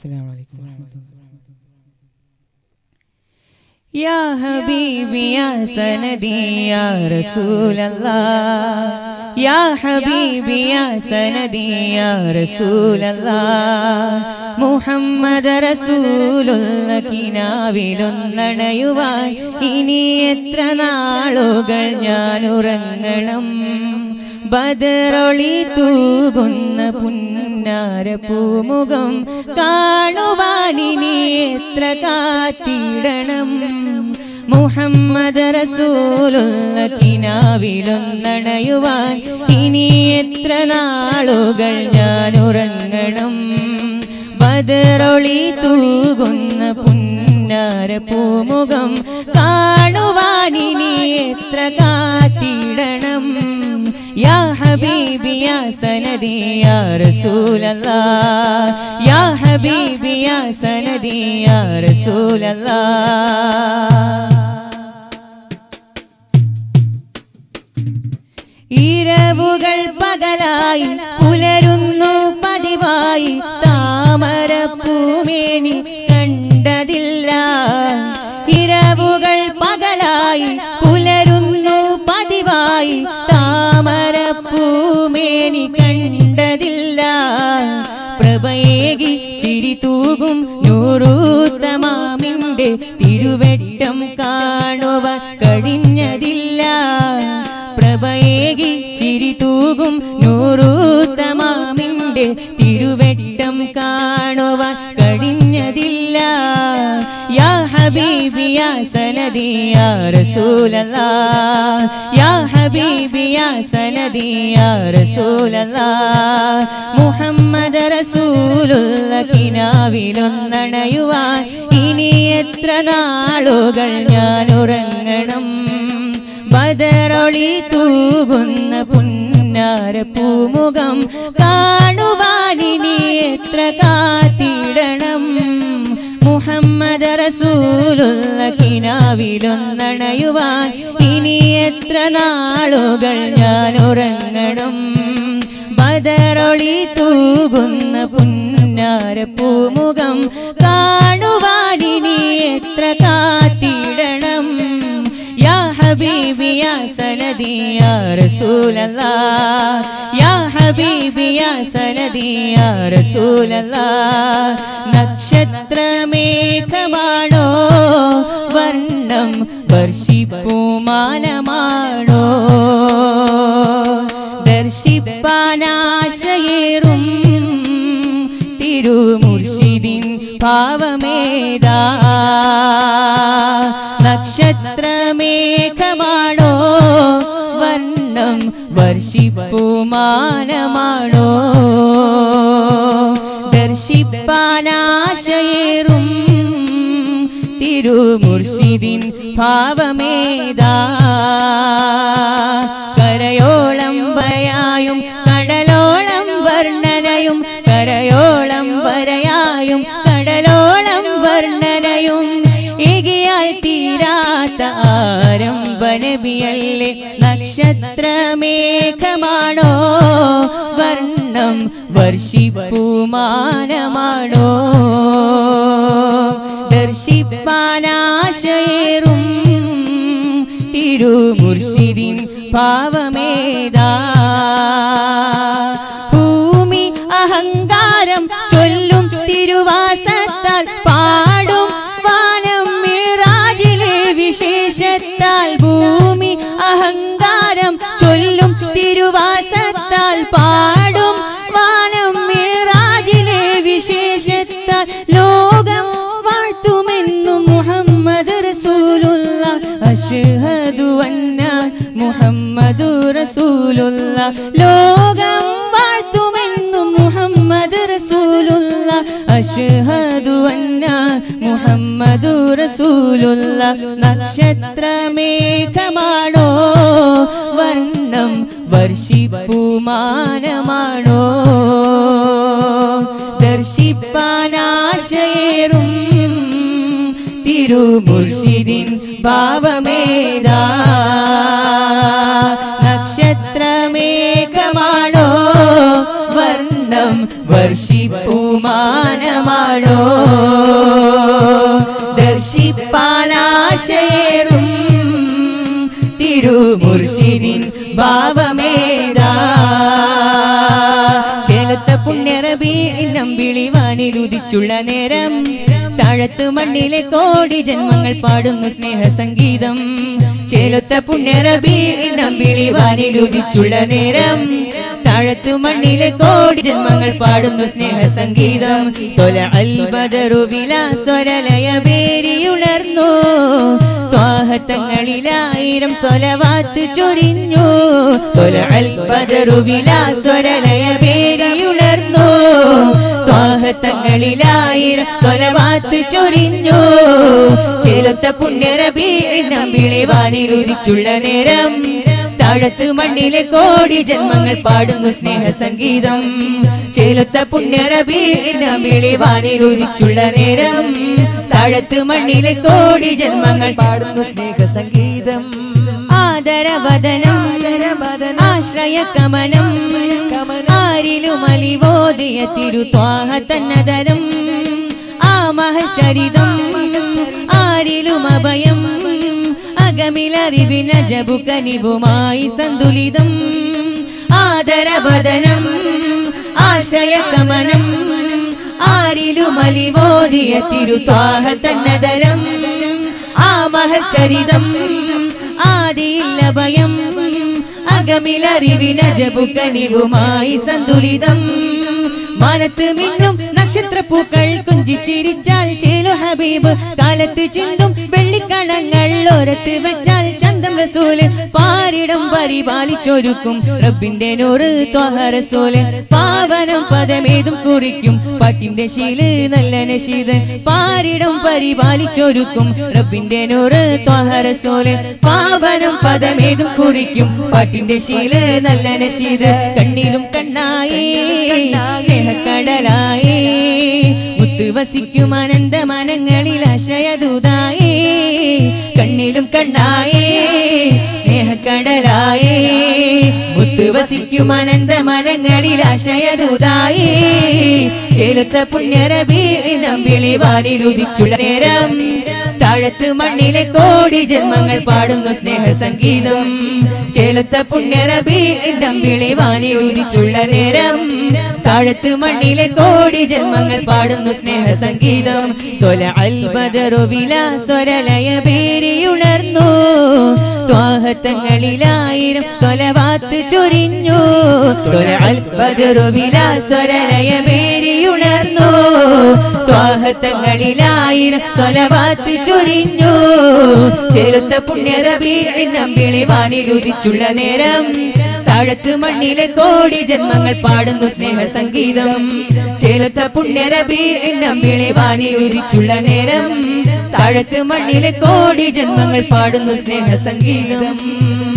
അസ്സലാമു അലൈക്കും വറഹ്മത്തുള്ളാഹി يا حبيبي يا سندي يا رسول الله يا حبيبي يا سندي يا رسول الله മുഹമ്മദ് റസൂലുള്ള കിനാവിലൊന്നണയുവാൻ ഇനി എത്ര നാളുകൾ ഞാൻ ഉറങ്ങണം ബദറൊളി തൂകുന്ന പുന്നാര പൂമുഖം കാണുവാനിനി എത്ര കാത്തിടണം മുഹമ്മദ് റസൂലുള്ള കിനാവിലൊന്നണയുവാൻ ഇനി എത്ര നാളുകൾ ഞാൻ ഉറങ്ങണം ബദറൊളി തൂകുന്ന പുന്നാര പൂമുഖം കാണുവാനിനി എത്ര കാത്തിടണം യാ ഹബീബി യാ സനദി യാ റസൂലല്ലാ യാ ഹബീബി യാ സനദി യാ റസൂലല്ലാ ഇരവുകൾ പകലായി പുലരുന്നു പതിവായി താമരപ്പൂമേനി കണ്ടതില്ല ഇരവുകൾ പകലായി പുലരുന്നു പതിവായി താമരപ്പൂമേനി കണ്ടതില്ല പ്രഭയേകി ചിരി തൂകും നൂറൂത്തമാമിന്റെ തിരുവെട്ടം കാണുവാൻ കഴിഞ്ഞതില്ല പ്രഭയേകി ചിരി തൂകും നൂറൂത്തമാമിന്റെ തിരുവെട്ടം കാണുവാൻ കഴിഞ്ഞതില്ല യാ ഹബീബി യാ സനദി യാ റസൂലല്ലാ യാ ഹബീബി യാ സനദി യാ റസൂലല്ലാ മുഹമ്മദ് റസൂലുള്ള കിനാവിലൊന്നണയുവാൻ ഇനി എത്ര നാളുകൾ ഞാൻ ഉറങ്ങണം ബദറൊളി തൂകുന്ന പുന്നാര പൂമുഖം കാണുവാനിനി എത്ര കാത്തിടണം മുഹമ്മദ് റസൂലുള്ള കിനാവിലൊന്നണയുവാൻ ഇനി എത്ര നാളുകൾ ഞാൻ ഉറങ്ങണം ബദറൊളി തൂകുന്ന പുന്നാര പൂമുഖം കാണുവാനിനി എത്ര കാത്തിടണം യാ ഹബീബി യാ സനദി യാ റസൂലല്ലാ യാ ഹബീബി യാ സനദി യാ റസൂലല്ലാ നക്ഷത്രമേഘമാണോ വർണ്ണം വർഷിപ്പൂമാനമാണോ ദർശിപ്പാനാശയേറും തിരുമുർഷിദിൻ ഭാവമേതാ നക്ഷത്രമേഘമാണോ വർണ്ണം വർഷിപ്പുമാനമാണോ ദർശിപ്പാനാശയേറും തിരുമുർഷിദിൻ ഭാവമേതാ കരയോളം വയായും കടലോളം വർണ്ണനയും കരയോളം വരയായും കടലോളം വർണ്ണനയും ഇകിയാൽ തീരാത്ത ആരംഭനബിയല്ലേ നക്ഷത്രമേഘമാണോ വർണ്ണം വർഷിപ്പുമാനമാണോ ദർശിപ്പാനാശയേറും തിരുമുർഷിദിൻ ഭാവമേതാ ഭൂമി അഹങ്കാരം ചൊല്ലും തിരുവാസത്താൽ പാടും വാനം മിറാജിലെ വിശേഷത്താൽ ഭൂമി അഹങ്കാരം ചൊല്ലും തിരുവാസത്താൽ പാടും വാനം മിറാജിലെ വിശേഷത്താൽ ലോകം വാഴ്ത്തുമെന്നു മുഹമ്മദ് റസൂലുള്ള അഷ്ഹദു അന്ന മുഹമ്മദു റസൂലുള്ള ലോകം വാഴ്ത്തുമെന്നു മുഹമ്മദ് റസൂലുള്ള അഷ്ഹദു അന്ന മുഹമ്മദു റസൂലുള്ള നക്ഷത്രമേഘമാണോ വർണ്ണം വർഷിപ്പുമാനമാണോ ദർശിപ്പാനാശയേറും തിരുമുർഷിദിൻ ഭാവമേതാ നക്ഷത്രമേഘമാണോ വർണ്ണം വർഷിപ്പുമാനമാണോ ദർശിപ്പാനാശയേറും തിരുമുർഷിദിൻ ഭാവമേതാ ചേലത്ത പുണ്യറബി നമ്പിളി വാനിലുദിച്ചുള്ള നേരം താഴത്ത് മണ്ണിലെ കോടി ജന്മങ്ങൾ പാടുന്നു സ്നേഹ സംഗീതം ചേലത്ത പുണ്യറബി നമ്പിളി വാനിലുദിച്ചുള്ള നേരം താഴത്ത് മണ്ണിലെ കോടി ജന്മങ്ങൾ പാടുന്നു സ്നേഹ സംഗീതം തൊല അൽബദറുവില സ്വരലയ പേരിയുണർന്നു ത്വാഹത്തങ്ങളിലായിരം സ്വലവാത്ത് ചൊരിഞ്ഞു തൊല അൽബദറുവില സ്വരലയ പേരിയുണർന്നു ത്വാഹത്തങ്ങളിലായിരം സ്വലവാത്ത് ചൊരിഞ്ഞു ചേലത്ത പുണ്യറബി നമ്പിളി വാനിലുദിച്ചുള്ള നേരം താഴത്ത് മണ്ണിലെ കോടി ജന്മങ്ങൾ പാടുന്നു സ്നേഹ സംഗീതം ചേലത്ത പുണ്യറബി നമ്പിളി വാനിലുദിച്ചുള്ള നേരം താഴത്ത് മണ്ണിലെ കോടി ജന്മങ്ങൾ പാടുന്നു സ്നേഹ സംഗീതം ആദരവദനം ആശ്രയ കമനം ആരിലും അലിവോദിയ തിരുത്വാഹ തന്നതരം ആ മഹചരിതം ആരിലും അഭയം അകമിലറിവിന ജബുക്കനിവുമായി സന്തുലിതം ആദരവദനം ആശയകമനം ആരിലും അലിവോദിയ തിരുത്വാഹ തന്നതരം ആ മഹചരിതം ആദിയില്ല ഭയം അകമിലറിവിന ജബുക്കനിവുമായി സന്തുലിതം മാനത്ത് മിന്നും നക്ഷത്രപ്പൂക്കൾ കുഞ്ചിച്ചിരിച്ചാൽ ചേലു ഹബീബ് കാലത്ത് ചിന്തും വെള്ളിക്കണങ്ങൾ ഓരത്ത് വെച്ചാൽ ചന്തം റസൂല് പാരിടം പരിപാലിച്ചൊരുക്കും റബ്ബിന്റെ നൂറ് ത്വഹ റസൂല് പാവനം പദമേതും കുറിക്കും പാട്ടിന്റെ ശീല് നല്ല നശീത് പാരിടം പരിപാലിച്ചൊരുക്കും റബ്ബിന്റെ നൂറ് ത്വഹ റസൂല് പാവനം പദമേതും കുറിക്കും പാട്ടിന്റെ ശീല് നല്ല നശീത് കണ്ണിലും കണ്ണായി സ്നേഹക്കടലായി മുത്ത് വസിക്കും അനന്ത മനങ്ങളിൽ ആശ്രയദൂതായി കണ്ണിലും കണ്ണായി സ്നേഹക്കടലായി മുത്ത് വസിക്കും അനന്ത മനങ്ങളിൽ ആശ്രയദൂതായി ചേലത്ത പുണ്യരബി നമ്പിളി വാനിലുദിച്ചുള്ള നേരം താഴത്ത് മണ്ണിലെ കോടി ജന്മങ്ങൾ പാടുന്നു സ്നേഹ സംഗീതം ചേലത്ത പുണ്യരബി നമ്പിളി വാനിലുദിച്ചുള്ള നേരം താഴത്ത് മണ്ണിലെ കോടി ജന്മങ്ങൾ പാടുന്നു സ്നേഹ സംഗീതം തൊല അൽബദറുവില സ്വരലയ പേരിയുണർന്നു ത്വാഹത്തങ്ങളിലായിരം സ്വലവാത്ത് ചൊരിഞ്ഞു തൊല അൽബദറുവില സ്വരലയ പേരിയുണർന്നു ത്വാഹത്തങ്ങളിലായിരം സ്വലവാത്ത് ചൊരിഞ്ഞു ചെലുത്ത പുണ്യറബി നമ്പിളി വാനിലുദിച്ചുള്ള നേരം താഴത്ത് മണ്ണിലെ കോടി ജന്മങ്ങൾ പാടുന്നു സ്നേഹ സംഗീതം ചേലത്ത പുണ്യരബി നമ്പിളി വാനി ഉദിച്ചുള്ള നേരം താഴത്ത് മണ്ണിലെ കോടി ജന്മങ്ങൾ പാടുന്നു സ്നേഹ സംഗീതം